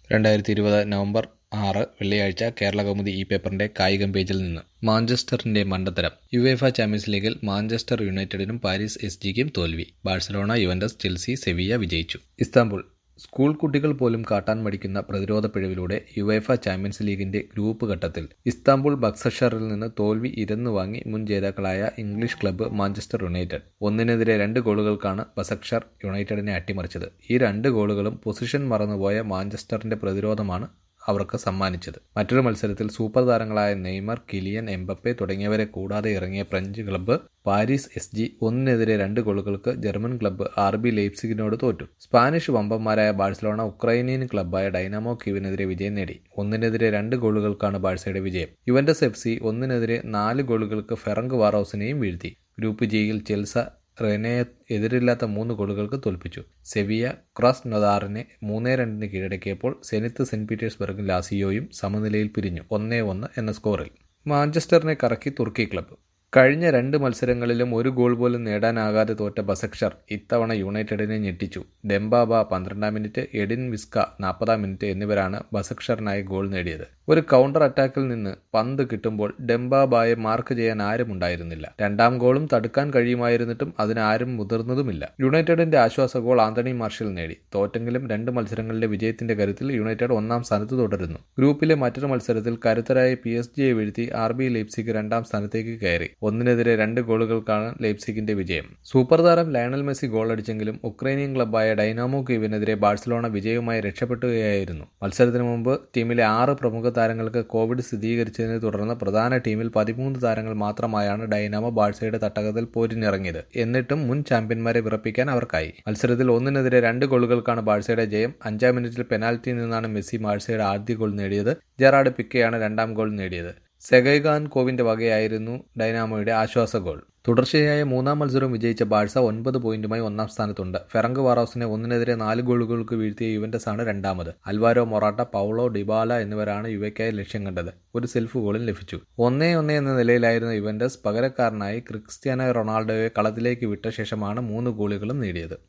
രണ്ടായിരത്തി ഇരുപത് നവംബർ ആറ് വെള്ളിയാഴ്ച കേരളകൗമുദി ഈ പേപ്പറിന്റെ കായികം പേജിൽ നിന്ന് മാഞ്ചസ്റ്ററിന്റെ മണ്ടത്തരം യുവേഫ ചാമ്പ്യൻസ് ലീഗിൽ മാഞ്ചസ്റ്റർ യുണൈറ്റഡിനും പാരീസ് എസ് ജിക്കും തോൽവി ബാഴ്സലോണ യുവന്റസ് ചെൽസി സെവിയ വിജയിച്ചു ഇസ്താംബുൾ സ്കൂൾ കുട്ടികൾ പോലും കാട്ടാൻ മടിക്കുന്ന പ്രതിരോധ പിഴവിലൂടെ യുവേഫ ചാമ്പ്യൻസ് ലീഗിന്റെ ഗ്രൂപ്പ് ഘട്ടത്തിൽ ഇസ്താംബുൾ ബക്സഷറിൽ നിന്ന് തോൽവി ഇരന്നു വാങ്ങി മുൻ ജേതാക്കളായ ഇംഗ്ലീഷ് ക്ലബ്ബ് മാഞ്ചസ്റ്റർ യുണൈറ്റഡ് ഒന്നിനെതിരെ രണ്ട് ഗോളുകൾക്കാണ് ബസക്ഷർ യുണൈറ്റഡിനെ അട്ടിമറിച്ചത് ഈ രണ്ട് ഗോളുകളും പൊസിഷൻ മറന്നുപോയ മാഞ്ചസ്റ്ററിന്റെ പ്രതിരോധമാണ് അവർക്ക് സമ്മാനിച്ചത് മറ്റൊരു മത്സരത്തിൽ സൂപ്പർ താരങ്ങളായ നെയ്മർ കിലിയൻ എംബപ്പെ തുടങ്ങിയവരെ കൂടാതെ ഇറങ്ങിയ French club Paris S G ഒന്നിനെതിരെ രണ്ട് ഗോളുകൾക്ക് ജർമ്മൻ ക്ലബ്ബ് ആർ ബി ലെയ്പ്സിഗിനോട് തോറ്റു സ്പാനിഷ് വമ്പന്മാരായ ബാഴ്സലോണ ഉക്രൈനിയൻ ക്ലബ്ബായ ഡൈനാമോ കീവിനെതിരെ വിജയം നേടി ഒന്നിനെതിരെ രണ്ട് ഗോളുകൾക്കാണ് ബാഴ്സയുടെ വിജയം യുവന്റസ് എഫ് സി ഒന്നിനെതിരെ നാല് ഗോളുകൾക്ക് ഫെറങ്ക് വാറോസിനെയും വീഴ്ത്തി ഗ്രൂപ്പ് ജിയിൽ ചെൽസ റെനയെ എതിരില്ലാത്ത മൂന്ന് ഗോളുകൾക്ക് തോൽപ്പിച്ചു സെവിയ ക്രോസ് നൊദാറിനെ മൂന്നേ രണ്ടിന് കീഴടക്കിയപ്പോൾ സെനിത്ത് സെന്റ് പീറ്റേഴ്സ്ബർഗും ലാസിയോയും സമനിലയിൽ പിരിഞ്ഞു ഒന്നേ ഒന്ന് എന്ന സ്കോറിൽ മാഞ്ചസ്റ്ററിനെ കറക്കി തുർക്കി ക്ലബ്ബ് കഴിഞ്ഞ രണ്ട് മത്സരങ്ങളിലും ഒരു ഗോൾ പോലും നേടാനാകാതെ തോറ്റ ബസക്ഷർ ഇത്തവണ യുണൈറ്റഡിനെ ഞെട്ടിച്ചു ഡെംബാബ പന്ത്രണ്ടാം മിനിറ്റ് എഡിൻ വിസ്ക നാൽപ്പതാം മിനിറ്റ് എന്നിവരാണ് ബസക്ഷറിനായി ഗോൾ നേടിയത് ഒരു കൗണ്ടർ അറ്റാക്കിൽ നിന്ന് പന്ത് കിട്ടുമ്പോൾ ഡെംബാബായെ മാർക്ക് ചെയ്യാൻ ആരും ഉണ്ടായിരുന്നില്ല രണ്ടാം ഗോളും തടുക്കാൻ കഴിയുമായിരുന്നിട്ടും അതിനാരും മുതിർന്നതുമില്ല യുണൈറ്റഡിന്റെ ആശ്വാസ ഗോൾ ആന്റണി മാർഷൽ നേടി തോറ്റെങ്കിലും രണ്ട് മത്സരങ്ങളിലെ വിജയത്തിന്റെ കരുത്തിൽ യുണൈറ്റഡ് ഒന്നാം സ്ഥാനത്ത് തുടരുന്നു ഗ്രൂപ്പിലെ മറ്റൊരു മത്സരത്തിൽ കരുത്തരായ പി എസ് ജിയെ വീഴ്ത്തി ആർ ബി ലൈപ്സിക്ക് രണ്ടാം സ്ഥാനത്തേക്ക് കയറി ഒന്നിനെതിരെ രണ്ട് ഗോളുകൾക്കാണ് ലൈപ്സിഗിന്റെ വിജയം സൂപ്പർ താരം ലയണൽ മെസ്സി ഗോളടിച്ചെങ്കിലും ഉക്രൈനിയൻ ക്ലബ്ബായ ഡൈനാമോ കീവിനെതിരെ ബാഴ്സലോണ വിജയവുമായി രക്ഷപ്പെട്ടുകയായിരുന്നു മത്സരത്തിന് മുമ്പ് ടീമിലെ ആറ് പ്രമുഖ താരങ്ങൾക്ക് കോവിഡ് സ്ഥിരീകരിച്ചതിനെ തുടർന്ന് പ്രധാന ടീമിൽ പതിമൂന്ന് താരങ്ങൾ മാത്രമായാണ് ഡൈനാമോ ബാഴ്സയുടെ തട്ടകത്തിൽ പോരിനിറങ്ങിയത് എന്നിട്ടും മുൻ ചാമ്പ്യന്മാരെ വിറപ്പിക്കാൻ അവർക്കായി മത്സരത്തിൽ ഒന്നിനെതിരെ രണ്ട് ഗോളുകൾക്കാണ് ബാഴ്സയുടെ ജയം അഞ്ചാം മിനിറ്റിൽ പെനാൽറ്റിയിൽ നിന്നാണ് മെസ്സി ബാഴ്സയുടെ ആദ്യ ഗോൾ നേടിയത് ജെറാഡ് പിക്കയാണ് രണ്ടാം ഗോൾ നേടിയത് സെഗൈഗാൻ കോവിന്റെ വകയായിരുന്നു ഡൈനാമോയുടെ ആശ്വാസ ഗോൾ തുടർച്ചയായ മൂന്നാം മത്സരം വിജയിച്ച ബാഴ്സ ഒൻപത് പോയിന്റുമായി ഒന്നാം സ്ഥാനത്തുണ്ട് ഫെറങ്ക് വാറോസിനെ ഒന്നിനെതിരെ നാല് ഗോളുകൾക്ക് വീഴ്ത്തിയ യുവന്റസ് ആണ് രണ്ടാമത് അൽവാരോ മൊറാട്ട പൗളോ ഡിബാല എന്നിവരാണ് യുവയ്ക്കായി ലക്ഷ്യം കണ്ടത് ഒരു സെൽഫ് ഗോളും ലഭിച്ചു ഒന്നേ ഒന്നേ എന്ന നിലയിലായിരുന്ന യുവന്റസ് പകരക്കാരനായി ക്രിസ്ത്യാനോ റൊണാൾഡോയെ കളത്തിലേക്ക് വിട്ട ശേഷമാണ് മൂന്ന് ഗോളുകളും നേടിയത്